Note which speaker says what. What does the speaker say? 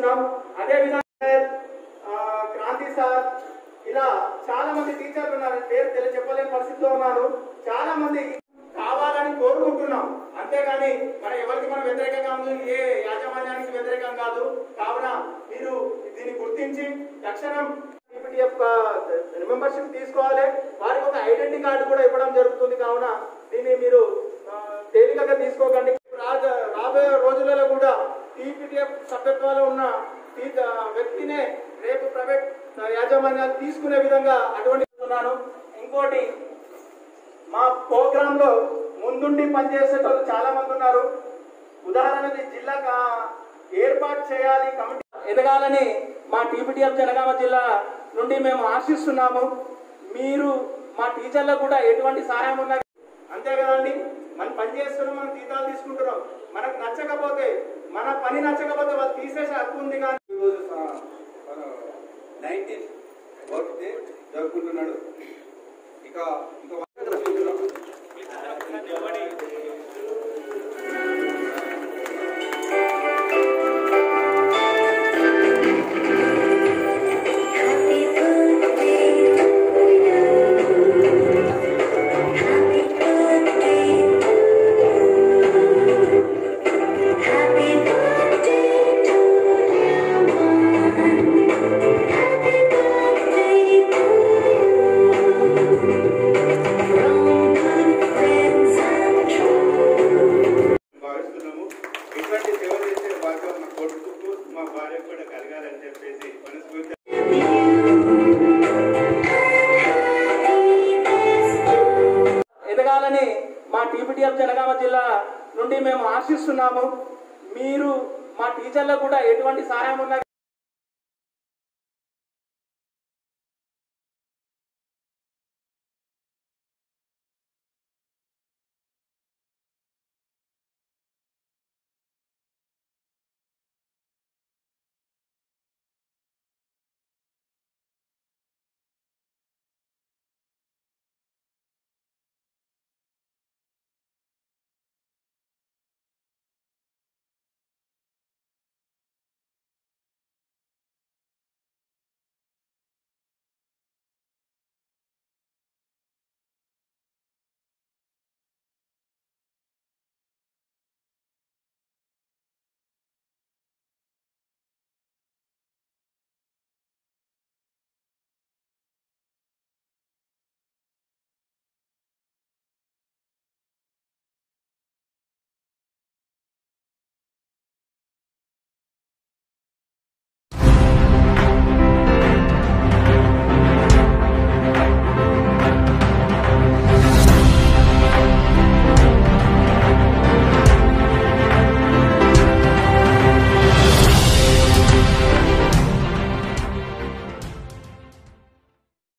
Speaker 1: కోరుకుంటున్నాం అదే విధంగా ఆ, క్రాంతి సార్ ఇలా చాలా మంది టీచర్లు ఉన్నారు పేరు తెలియ చెప్పలేని పరిస్థితిలో ఉన్నారు చాలా మంది కావాలని కోరుకుంటున్నాం అంతేగాని మన ఎవరికి మనం వ్యతిరేకం కాదు ఏ యాజమాన్యానికి వ్యతిరేకం కాదు కావున మీరు దీన్ని గుర్తించి తక్షణం యొక్క మెంబర్షిప్ తీసుకోవాలి వారికి ఒక ఐడెంటిటీ కార్డు కూడా ఇవ్వడం జరుగుతుంది కావున దీన్ని మీరు ఆ, తేలికగా తీసుకోకండి రాజ- రాబోయే రోజులలో కూడా టీపీటీఎఫ్ సభ్యత్వాలు ఉన్న ఈ ద- వ్యక్తినే రేపు ప్రైవేట్ యాజమాన్యాలు తీసుకునే విధంగా అటువంటి ఉన్నాను ఇంకోటి మా ప్రోగ్రామ్ లో ముందుండి పనిచేసేటోళ్ళు చాలా మంది ఉన్నారు ఉదాహరణకి జిల్లా కా- ఏర్పాటు చేయాలి కమిటీ ఎదగాలని మా టీపీటీఎఫ్ జనగామ జిల్లా నుండి మేము ఆశిస్తున్నాము మీరు మా టీచర్లకు కూడా ఎటువంటి సహాయం ఉన్నా అంతే కదండి మనం పని చేస్తున్నాం మనం జీతాలు తీసుకుంటున్నాం మనకు నచ్చకపోతే మన పని నచ్చకపోతే వాళ్ళు తీసేసే హక్కు ఉంది కానీ
Speaker 2: ఈరోజు నైన్టీన్ వర్క్ డే జరుపుకుంటున్నాడు ఇక ఇంకా
Speaker 3: Happy birthday to you. Happy birthday to you. Happy birthday to dear one. Happy birthday to you. From good friends and true.
Speaker 2: భావిస్తున్నాము ఇటువంటి సేవ చేసే భాగ్యం మా కొడుకు మా భార్య కూడా కలగాలని చెప్పేసి మనస్ఫూర్తి
Speaker 1: ఎదగాలని మా టీపీటీఎఫ్ జనగామ జిల్లా నుండి మేము ఆశిస్తున్నాము మీరు మా టీచర్లకు కూడా ఎటువంటి సహాయం ఉన్నా